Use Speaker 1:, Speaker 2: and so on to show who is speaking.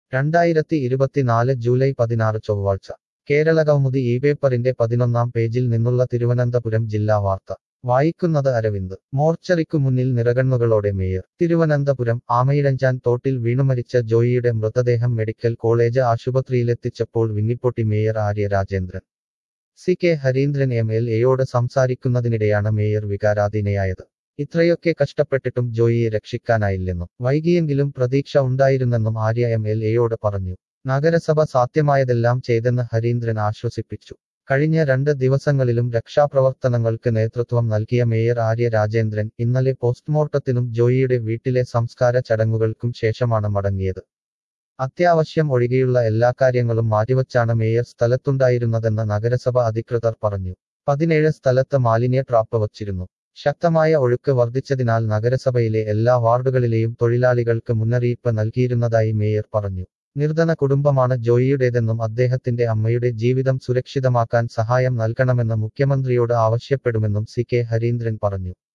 Speaker 1: രണ്ടായിരത്തി ഇരുപത്തിനാല് ജൂലൈ പതിനാറ് ചൊവ്വാഴ്ച കേരളകൗമുദി ഈ പേപ്പറിന്റെ പതിനൊന്നാം പേജിൽ നിന്നുള്ള തിരുവനന്തപുരം ജില്ലാ വാർത്ത വായിക്കുന്നത് അരവിന്ദ് മോർച്ചറിക്കു മുന്നിൽ നിറകണ്ണുകളോടെ മേയർ തിരുവനന്തപുരം ആമയിഴഞ്ചാൻ തോട്ടിൽ വീണുമരിച്ച ജോയിയുടെ മൃതദേഹം മെഡിക്കൽ കോളേജ് ആശുപത്രിയിലെത്തിച്ചപ്പോൾ വിങ്ങിപ്പൊട്ടി mayor Arya Rajendran C K Harindran M L എയോട് സംസാരിക്കുന്നതിനിടെയാണ് മേയർ വികാരാധീനയായത് ഇത്രയൊക്കെ കഷ്ടപ്പെട്ടിട്ടും ജോയിയെ രക്ഷിക്കാനായില്ലെന്നും വൈകിയെങ്കിലും പ്രതീക്ഷ ഉണ്ടായിരുന്നെന്നും ആര്യ എം എൽ എയോട് പറഞ്ഞു നഗരസഭ സാധ്യമായതെല്ലാം ചെയ്തെന്ന് ഹരീന്ദ്രൻ ആശ്വസിപ്പിച്ചു കഴിഞ്ഞ രണ്ട് ദിവസങ്ങളിലും രക്ഷാപ്രവർത്തനങ്ങൾക്ക് നേതൃത്വം നൽകിയ മേയർ ആര്യ രാജേന്ദ്രൻ ഇന്നലെ പോസ്റ്റ്മോർട്ടത്തിനും ജോയിയുടെ വീട്ടിലെ സംസ്കാര ചടങ്ങുകൾക്കും ശേഷമാണ് മടങ്ങിയത് അത്യാവശ്യം ഒഴികെയുള്ള എല്ലാ കാര്യങ്ങളും മാറ്റിവച്ചാണ് മേയർ സ്ഥലത്തുണ്ടായിരുന്നതെന്ന് നഗരസഭ അധികൃതർ പറഞ്ഞു പതിനേഴ് സ്ഥലത്ത് മാലിന്യ ട്രാപ്പ് വച്ചിരുന്നു ശക്തമായ ഒഴുക്ക് വർദ്ധിച്ചതിനാൽ നഗരസഭയിലെ എല്ലാ വാർഡുകളിലെയും തൊഴിലാളികൾക്ക് മുന്നറിയിപ്പ് നൽകിയിരുന്നതായി മേയർ പറഞ്ഞു നിർധന കുടുംബമാണ് ജോയിയുടേതെന്നും അദ്ദേഹത്തിന്റെ അമ്മയുടെ ജീവിതം സുരക്ഷിതമാക്കാൻ സഹായം നൽകണമെന്ന് മുഖ്യമന്ത്രിയോട് ആവശ്യപ്പെടുമെന്നും സി കെ ഹരീന്ദ്രൻ പറഞ്ഞു